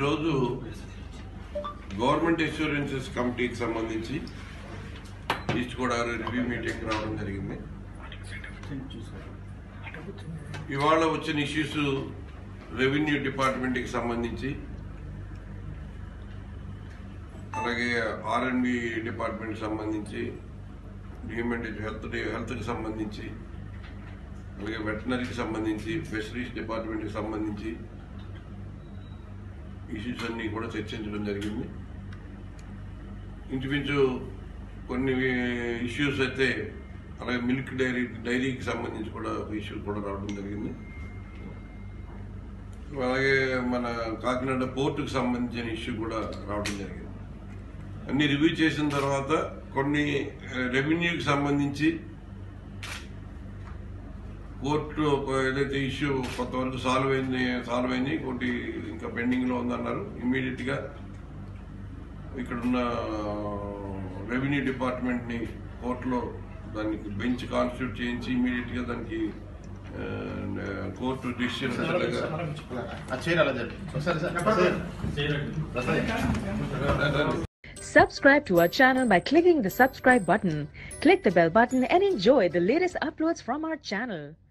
ఈరోజు government insurances కమిటీకి సంబంధించి ఈస్ట్ గోదావరి రివ్యూ మీటింగ్ రావడం జరిగింది ఇవాళ వచ్చిన ఇష్యూస్ రెవెన్యూ డిపార్ట్మెంట్కి సంబంధించి అలాగే ఆర్ఎండ్బి డిపార్ట్మెంట్ సంబంధించి హ్యూమన్ హెల్త్ హెల్త్కి సంబంధించి అలాగే వెటనరీకి సంబంధించి ఫిషరీస్ డిపార్ట్మెంట్కి సంబంధించి ఇష్యూస్ అన్నీ కూడా చర్చించడం జరిగింది ఇంచుమించు కొన్ని ఇష్యూస్ అయితే అలాగే మిల్క్ డైరీ డైరీకి సంబంధించి కూడా ఇష్యూస్ కూడా రావడం జరిగింది అలాగే మన కాకినాడ పోర్టుకు సంబంధించిన ఇష్యూ కూడా రావడం జరిగింది అన్ని రివ్యూ చేసిన తర్వాత కొన్ని రెవెన్యూకి సంబంధించి కోర్టు ఏదైతే ఇష్యూ కొంతవరకు సాల్వ్ అయింది సాల్వ్ అయింది ఇంకోటి ఇంకా పెండింగ్ లో ఉందన్నారు ఇమీడియట్ గా ఇక్కడున్న రెవెన్యూ డిపార్ట్మెంట్ ని కోర్టులో దానికి బెంచ్ కాన్స్టిట్యూట్ చేయించి ఇమీడియట్ గా దానికి కోర్టు డిసిషన్ చేయాలి చెప్పి ఒకసారి sir Subscribe to our channel by clicking the subscribe button. Click the bell button and enjoy the latest uploads from our channel.